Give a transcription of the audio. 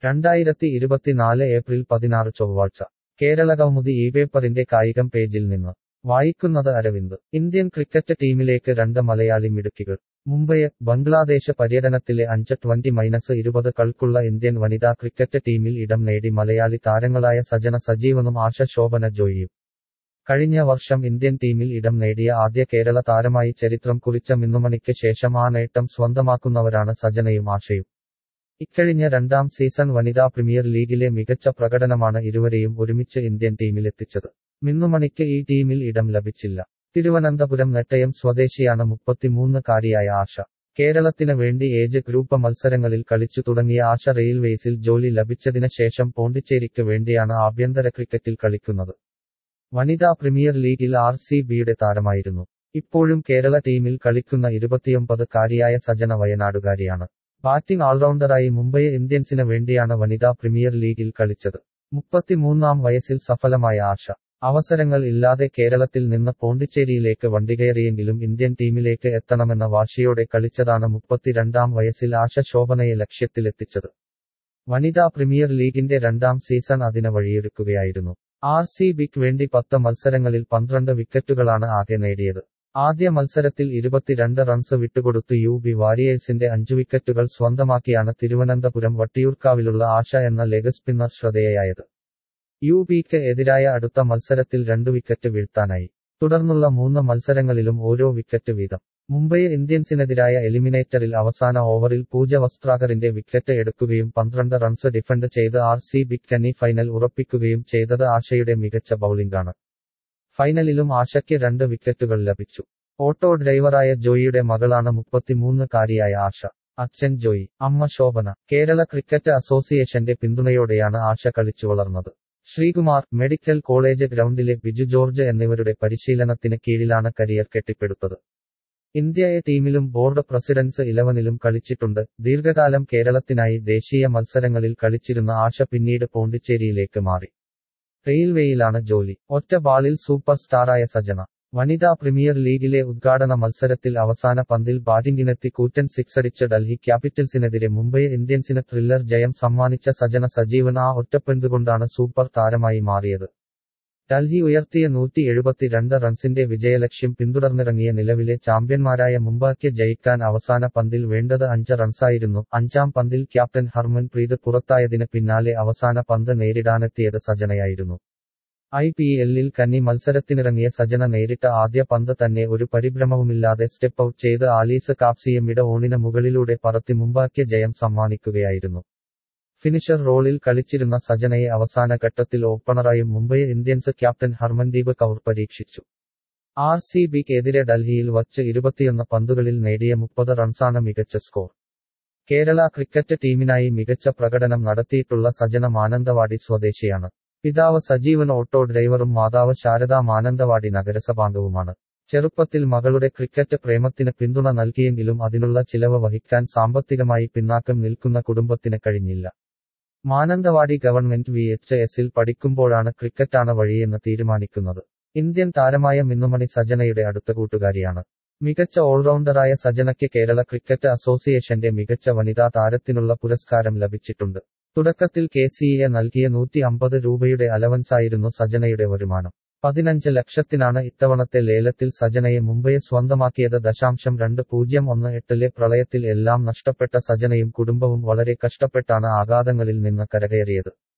രണ്ടായിരത്തി ഇരുപത്തിനാല് ഏപ്രിൽ പതിനാറ് ചൊവ്വാഴ്ച കേരളകൗമുദി ഈ പേപ്പറിന്റെ കായികം പേജിൽ നിന്ന് വായിക്കുന്നത് അരവിന്ദ് ഇന്ത്യൻ ക്രിക്കറ്റ് ടീമിലേക്ക് രണ്ട് മലയാളി മിടുക്കികൾ മുംബൈ ബംഗ്ലാദേശ് പര്യടനത്തിലെ അഞ്ച് ട്വന്റി മൈനസ് ഇരുപത് കൾക്കുള്ള ഇന്ത്യൻ വനിതാ ക്രിക്കറ്റ് ടീമിൽ ഇടം നേടി മലയാളി താരങ്ങളായ സജന സജീവനും ആശ ശോഭന ജോയിയും കഴിഞ്ഞ വർഷം ഇന്ത്യൻ ടീമിൽ ഇടം നേടിയ ആദ്യ കേരള താരമായി ചരിത്രം കുറിച്ച മിന്നുമണിക്ക് ശേഷം ആ നേട്ടം സ്വന്തമാക്കുന്നവരാണ് സജനയും ആശയും ഇക്കഴിഞ്ഞ രണ്ടാം സീസൺ വനിതാ പ്രീമിയർ ലീഗിലെ മികച്ച പ്രകടനമാണ് ഇരുവരെയും ഒരുമിച്ച് ഇന്ത്യൻ ടീമിലെത്തിച്ചത് മിന്നുമണിക്ക് ഈ ടീമിൽ ഇടം ലഭിച്ചില്ല തിരുവനന്തപുരം നെട്ടയം സ്വദേശിയാണ് മുപ്പത്തിമൂന്നുകാരിയായ ആശ കേരളത്തിന് വേണ്ടി ഏജ് ഗ്രൂപ്പ് മത്സരങ്ങളിൽ കളിച്ചു തുടങ്ങിയ ആശ റെയിൽവേസിൽ ജോലി ലഭിച്ചതിന് ശേഷം പോണ്ടിച്ചേരിക്ക് വേണ്ടിയാണ് ആഭ്യന്തര ക്രിക്കറ്റിൽ കളിക്കുന്നത് വനിതാ പ്രീമിയർ ലീഗിൽ ആർ സി ബിയുടെ താരമായിരുന്നു ഇപ്പോഴും കേരള ടീമിൽ കളിക്കുന്ന ഇരുപത്തിയൊമ്പത് കാരിയായ സജന വയനാടുകാരിയാണ് ബാറ്റിംഗ് ഓൾറൗണ്ടറായി മുംബൈ ഇന്ത്യൻസിന് വേണ്ടിയാണ് വനിതാ പ്രീമിയർ ലീഗിൽ കളിച്ചത് മുപ്പത്തിമൂന്നാം വയസ്സിൽ സഫലമായ ആശ അവസരങ്ങൾ ഇല്ലാതെ കേരളത്തിൽ നിന്ന് പോണ്ടിച്ചേരിയിലേക്ക് വണ്ടികയറിയെങ്കിലും ഇന്ത്യൻ ടീമിലേക്ക് എത്തണമെന്ന വാശിയോടെ കളിച്ചതാണ് മുപ്പത്തിരണ്ടാം വയസ്സിൽ ആശ ശോഭനയെ ലക്ഷ്യത്തിലെത്തിച്ചത് വനിതാ പ്രീമിയർ ലീഗിന്റെ രണ്ടാം സീസൺ അതിന് വഴിയൊരുക്കുകയായിരുന്നു ആർ സി ബിക്ക് വേണ്ടി പത്ത് മത്സരങ്ങളിൽ പന്ത്രണ്ട് വിക്കറ്റുകളാണ് ആകെ നേടിയത് ആദ്യ മത്സരത്തിൽ ഇരുപത്തിരണ്ട് റൺസ് വിട്ടുകൊടുത്ത് യു ബി വാരിയേഴ്സിന്റെ അഞ്ചു വിക്കറ്റുകൾ സ്വന്തമാക്കിയാണ് തിരുവനന്തപുരം വട്ടിയൂർക്കാവിലുള്ള ആശ എന്ന ലെഗ് സ്പിന്നർ ശ്രദ്ധേയയായത് യു ബിക്ക് എതിരായ അടുത്ത മത്സരത്തിൽ രണ്ടു വിക്കറ്റ് വീഴ്ത്താനായി തുടർന്നുള്ള മൂന്ന് മത്സരങ്ങളിലും ഓരോ വിക്കറ്റ് വീതം മുംബൈ ഇന്ത്യൻസിനെതിരായ എലിമിനേറ്ററിൽ അവസാന ഓവറിൽ പൂജ വസ്ത്രാകറിന്റെ വിക്കറ്റ് എടുക്കുകയും പന്ത്രണ്ട് റൺസ് ഡിഫൻഡ് ചെയ്ത് ആർ സി ബിക്കനി ഫൈനൽ ഉറപ്പിക്കുകയും ചെയ്തത് ആശയുടെ മികച്ച ബൌളിംഗാണ് ഫൈനലിലും ആശയ്ക്ക് രണ്ട് വിക്കറ്റുകൾ ലഭിച്ചു ഓട്ടോ ഡ്രൈവറായ ജോയിയുടെ മകളാണ് മുപ്പത്തിമൂന്നുകാരിയായ ആശ അച്ഛൻ ജോയി അമ്മ ശോഭന കേരള ക്രിക്കറ്റ് അസോസിയേഷന്റെ പിന്തുണയോടെയാണ് ആശ കളിച്ചു വളർന്നത് ശ്രീകുമാർ മെഡിക്കൽ കോളേജ് ഗ്രൗണ്ടിലെ ബിജു ജോർജ് എന്നിവരുടെ പരിശീലനത്തിന് കീഴിലാണ് കരിയർ കെട്ടിപ്പടുത്തത് ഇന്ത്യ എ ടീമിലും ബോർഡ് പ്രസിഡൻസ് ഇലവനിലും കളിച്ചിട്ടുണ്ട് ദീർഘകാലം കേരളത്തിനായി ദേശീയ മത്സരങ്ങളിൽ കളിച്ചിരുന്ന ആശ പിന്നീട് പോണ്ടിച്ചേരിയിലേക്ക് മാറി റെയിൽവേയിലാണ് ജോലി ഒറ്റ ബാളിൽ സൂപ്പർ സ്റ്റാറായ സജന വനിതാ പ്രീമിയർ ലീഗിലെ ഉദ്ഘാടന മത്സരത്തിൽ അവസാന പന്തിൽ ബാറ്റിംഗിനെത്തി കൂറ്റൻ സിക്സടിച്ച് ഡൽഹി ക്യാപിറ്റൽസിനെതിരെ മുംബൈ ഇന്ത്യൻസിന് ത്രില്ലർ ജയം സമ്മാനിച്ച സജന സജീവൻ ആ ഒറ്റപ്പന്തുകൊണ്ടാണ് സൂപ്പർ താരമായി മാറിയത് ഡൽഹി ഉയർത്തിയ നൂറ്റി എഴുപത്തിരണ്ട് റൺസിന്റെ വിജയലക്ഷ്യം പിന്തുടർന്നിറങ്ങിയ നിലവിലെ ചാമ്പ്യന്മാരായ മുംബൈക്ക് ജയിക്കാൻ അവസാന പന്തിൽ വേണ്ടത് അഞ്ച് റൺസായിരുന്നു അഞ്ചാം പന്തിൽ ക്യാപ്റ്റൻ ഹർമൻ പ്രീത് പുറത്തായതിന് പിന്നാലെ അവസാന പന്ത് നേരിടാനെത്തിയത് സജനയായിരുന്നു ഐ പി എല്ലിൽ കന്നി മത്സരത്തിനിറങ്ങിയ സജന നേരിട്ട ആദ്യ പന്ത് തന്നെ ഒരു പരിഭ്രമവുമില്ലാതെ സ്റ്റെപ്പ് ഔട്ട് ചെയ്ത് ആലീസ് കാപ്സിയം ഇട ഓണിന് മുകളിലൂടെ പറത്തി മുംബൈക്ക് ജയം സമ്മാനിക്കുകയായിരുന്നു ഫിനിഷർ റോളിൽ കളിച്ചിരുന്ന സജനയെ അവസാന ഘട്ടത്തിൽ ഓപ്പണറായും മുംബൈ ഇന്ത്യൻസ് ക്യാപ്റ്റൻ ഹർമൻദീപ് കൗർ പരീക്ഷിച്ചു ആർ സി ബിക്കെതിരെ ഡൽഹിയിൽ വച്ച് ഇരുപത്തിയൊന്ന് പന്തുകളിൽ നേടിയ മുപ്പത് റൺസാണ് മികച്ച സ്കോർ കേരള ക്രിക്കറ്റ് ടീമിനായി മികച്ച പ്രകടനം നടത്തിയിട്ടുള്ള സജന മാനന്തവാടി സ്വദേശിയാണ് പിതാവ് സജീവൻ ഓട്ടോ ഡ്രൈവറും മാതാവ് ശാരദ മാനന്തവാടി നഗരസഭാംഗവുമാണ് ചെറുപ്പത്തിൽ മകളുടെ ക്രിക്കറ്റ് പ്രേമത്തിന് പിന്തുണ നൽകിയെങ്കിലും അതിനുള്ള ചിലവ് വഹിക്കാൻ സാമ്പത്തികമായി പിന്നാക്കം നിൽക്കുന്ന കുടുംബത്തിന് കഴിഞ്ഞില്ല മാനന്തവാടി ഗവൺമെന്റ് വി എച്ച് എസിൽ പഠിക്കുമ്പോഴാണ് ക്രിക്കറ്റാണ് വഴിയെന്ന് തീരുമാനിക്കുന്നത് ഇന്ത്യൻ താരമായ മിന്നുമണി സജനയുടെ അടുത്ത കൂട്ടുകാരിയാണ് മികച്ച ഓൾറൗണ്ടറായ സജനയ്ക്ക് കേരള ക്രിക്കറ്റ് അസോസിയേഷന്റെ മികച്ച വനിതാ താരത്തിനുള്ള പുരസ്കാരം ലഭിച്ചിട്ടുണ്ട് തുടക്കത്തിൽ കെ സിഇഎ നൽകിയ നൂറ്റി അമ്പത് രൂപയുടെ അലവൻസായിരുന്നു സജനയുടെ വരുമാനം പതിനഞ്ച് ലക്ഷത്തിനാണ് ഇത്തവണത്തെ ലേലത്തിൽ സജനയെ മുംബൈ സ്വന്തമാക്കിയത് ദശാംശം രണ്ട് പൂജ്യം ഒന്ന് എട്ടിലെ പ്രളയത്തിൽ എല്ലാം നഷ്ടപ്പെട്ട സജനയും കുടുംബവും വളരെ കഷ്ടപ്പെട്ടാണ് ആഘാതങ്ങളിൽ നിന്ന് കരകയറിയത്